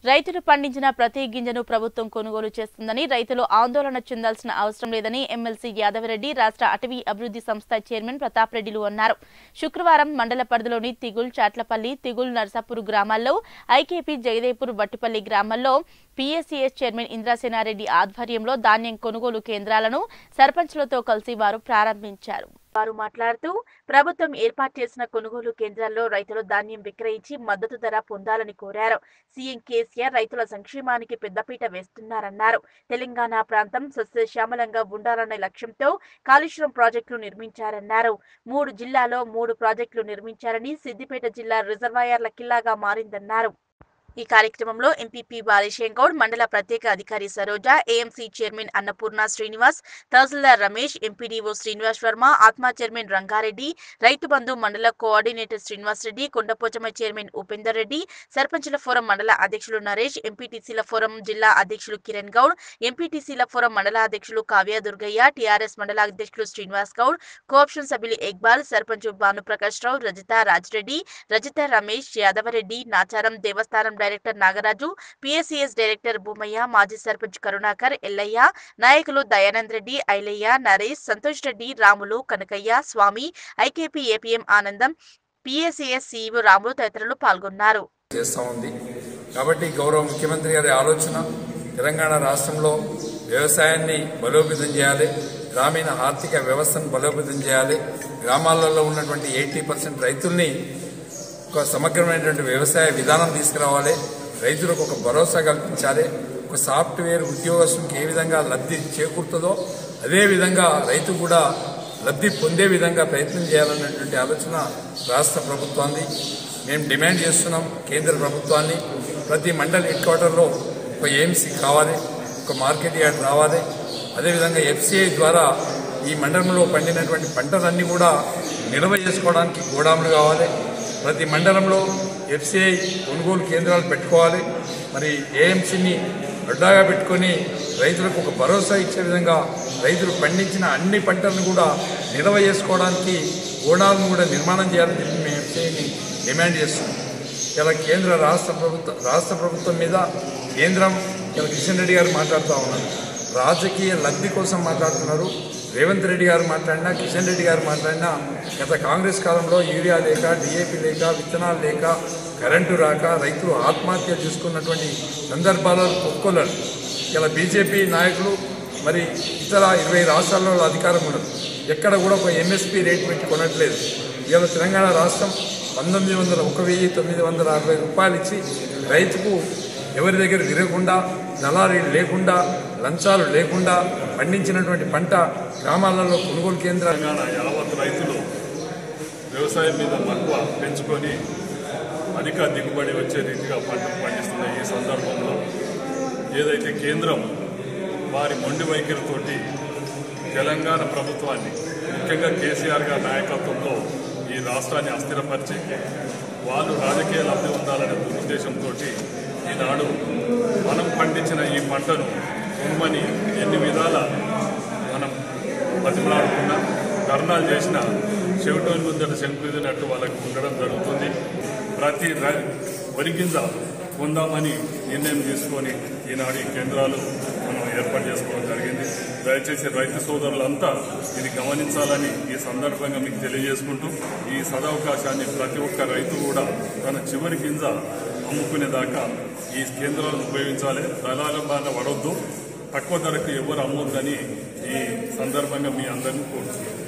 రైతులు పండించిన ప్రతి గింజను ప్రభుత్వం కొనుగోలు చేస్తుందని రైతులు ఆందోళన చెందాల్సిన అవసరం లేదని ఎమ్మెల్సీ యాదవరెడ్డి రాష్ట్ర అటవీ అభివృద్ధి సంస్థ చైర్మన్ ప్రతాప్ రెడ్డిలు అన్నారు శుక్రవారం మండల పరిధిలోని తిగుల్ చాట్లపల్లి తిగుల్ నర్సాపూర్ గ్రామాల్లో ఐకేపీ జగదేపూర్ వట్టిపల్లి గ్రామాల్లో పీఎస్సీఎస్ చైర్మన్ ఇంద్రసేనారెడ్డి ఆధ్వర్యంలో ధాన్యం కొనుగోలు కేంద్రాలను సర్పంచ్లతో కలిసి వారు ప్రారంభించారు వారు మాట్లాడుతూ ప్రభుత్వం ఏర్పాటు చేసిన కొనుగోలు కేంద్రాల్లో రైతులు ధాన్యం విక్రయించి మద్దతు ధర పొందాలని కోరారు సీఎం కేసీఆర్ రైతుల సంక్షేమానికి పెద్దపీట వేస్తున్నారన్నారు తెలంగాణ ప్రాంతం సస్యశ్యామలంగా ఉండాలనే లక్ష్యంతో కాళేశ్వరం ప్రాజెక్టులు నిర్మించారన్నారు మూడు జిల్లాలో మూడు ప్రాజెక్టులు నిర్మించారని సిద్దిపేట జిల్లా రిజర్వాయర్ల కిల్లాగా మారిందన్నారు ఈ కార్యక్రమంలో ఎంపీపీ బాలేశం గౌడ్ మండల ప్రత్యేక అధికారి Saroja AMC chairman Annapurna Srinivas tahsildar Ramesh MPDO Srinivas Varma ఆత్మ చైర్మన్ రంగారెడ్డి రైతు బంధు మండల కోఆర్డినేటర్ శ్రీనివాస్ రెడ్డి కొండపోచమ్మ చైర్మన్ ఉపేందర్ రెడ్డి సర్పంచుల ఫోరం మండల అధ్యక్షులు నరేష్ ఎంపీటీసీల ఫోరం జిల్లా అధ్యక్షులు కిరణ్ గౌడ్ ఎంపీటీసీల ఫోరం మండల అధ్యక్షులు కావ్య దుర్గయ్య టీఆర్ఎస్ మండల అధ్యక్షులు శ్రీనివాస్ గౌడ్ కోఆప్షన్ సభ్యులు ఇక్బాల్ సర్పంచ్ భానుప్రకాష్ రావు Rajitha Rajireddy Rajitha Ramesh Yadavareddy Nacharam devasthanam director Nagaraju PSCS director Bhoomaiah మాజీ సర్పంచ్ కరుణాకర్ ఎల్లయ్య నాయకులు Dayanand Reddy Ailaiah Naresh Santosh Reddy Ramulu Kanakaiah Swamy IKP APM Anandam PSCS CEO Ramulu తదితరులు పాల్గొన్నారు చేస్తూ ఉంది కాబట్టి గౌరవ ముఖ్యమంత్రి గారి ఆలోచన తెలంగాణ రాష్ట్రంలో వ్యవసాయాన్ని బలోపేతం చేయాలి గ్రామీణ ఆర్థిక వ్యవస్థను బలోపేతం చేయాలి గ్రామాలలో ఉన్నటువంటి ఎయిటీ పర్సెంట్ రైతుల్ని ఒక సమగ్రమైనటువంటి వ్యవసాయ విధానం తీసుకురావాలి రైతులకు ఒక భరోసా కల్పించాలి ఒక సాఫ్ట్వేర్ ఉద్యోగస్తునికి ఏ విధంగా లబ్ధి చేకూరుతుందో అదే విధంగా రైతు కూడా లబ్ధి పొందే విధంగా ప్రయత్నం చేయాలన్నటువంటి ఆలోచన రాష్ట్ర ప్రభుత్వాన్ని మేము డిమాండ్ చేస్తున్నాం కేంద్ర ప్రభుత్వాన్ని ప్రతి మండల్ హెడ్ క్వార్టర్లో ఒక ఏఎంసీ కావాలి ఒక మార్కెట్ యార్డ్ రావాలి అదేవిధంగా ఎఫ్సిఐ ద్వారా ఈ మండలంలో పండినటువంటి పంటలన్నీ కూడా నిల్వ చేసుకోవడానికి గోడాములు కావాలి ప్రతి మండలంలో ఎఫ్సిఐ కొనుగోలు కేంద్రాలు పెట్టుకోవాలి మరి ఏఎంసీని అడ్డాగా పెట్టుకొని రైతులకు ఒక భరోసా ఇచ్చే విధంగా రైతులు పండించిన అన్ని పంటలను కూడా నిల్వ చేసుకోవడానికి గోడాలను కూడా నిర్మాణం చేయాలని చెప్పి మేము ఎఫ్సిఐని డిమాండ్ చేస్తున్నాం ఇలా కేంద్ర రాష్ట్ర ప్రభుత్వం రాష్ట్ర ప్రభుత్వం మీద కేంద్రం ఇలా కిషన్ రెడ్డి గారు మాట్లాడుతూ ఉన్నారు రాజకీయ లబ్ధి కోసం మాట్లాడుతున్నారు రేవంత్ రెడ్డి గారు మాట్లాడినా కిషన్ రెడ్డి గారు మాట్లాడినా గత కాంగ్రెస్ కాలంలో యూరియా లేక డిఏపి లేక విత్తనాలు లేక కరెంటు రాక రైతులు ఆత్మహత్య చేసుకున్నటువంటి సందర్భాలలో ఒప్పుకోలేరు ఇలా బీజేపీ నాయకులు మరి ఇతర ఇరవై రాష్ట్రాల్లో అధికారం ఉండదు ఎక్కడ కూడా ఒక ఎంఎస్పీ రేట్ పెట్టి కొనట్లేదు ఇవాళ తెలంగాణ రాష్ట్రం పంతొమ్మిది వందల ఒక వెయ్యి తొమ్మిది వందల అరవై రూపాయలు ఇచ్చి రైతుకు ఎవరి దగ్గర విరగకుండా దళారీలు లేకుండా లంచాలు లేకుండా పండించినటువంటి పంట గ్రామాలలో కొనుగోలు కేంద్రాలు తెలంగాణ యావత్ రైతులు వ్యవసాయం మీద మక్కువ పెంచుకొని అధిక దిగుబడి వచ్చే రీతిగా పంటలు పండిస్తున్న ఈ సందర్భంలో ఏదైతే కేంద్రం వారి మొండి వైఖరితోటి తెలంగాణ ప్రభుత్వాన్ని ముఖ్యంగా కేసీఆర్ గారి నాయకత్వంలో ఈ రాష్ట్రాన్ని అస్థిరపరిచి వాళ్ళు రాజకీయ లబ్ధి ఉండాలనే దురుద్దేశంతో ఈనాడు మనం పండించిన ఈ పంటను కొనుమని ఎన్ని విధాల మనం బతిమలాడుకున్నా ధర్నాలు చేసిన చెవిటోని ముందట శంకుదినట్టు వాళ్ళకి ఉండడం జరుగుతుంది ప్రతి రై- వరి గింజ కొందామని నిర్ణయం తీసుకొని ఈనాడు ఈ కేంద్రాలు మనం ఏర్పాటు చేసుకోవడం జరిగింది దయచేసి రైతు సోదరులంతా ఇది గమనించాలని ఈ సందర్భంగా మీకు తెలియజేసుకుంటూ ఈ సదవకాశాన్ని ప్రతి ఒక్క రైతు కూడా తన చివరి గింజ అమ్ముకునేదాకా ఈ కేంద్రాలను ఉపయోగించాలి దళాల బాగా పడవద్దు తక్కువ ధరకు ఎవరు అమ్మొద్దని ఈ సందర్భంగా మీ అందరినీ కోరుతున్నాను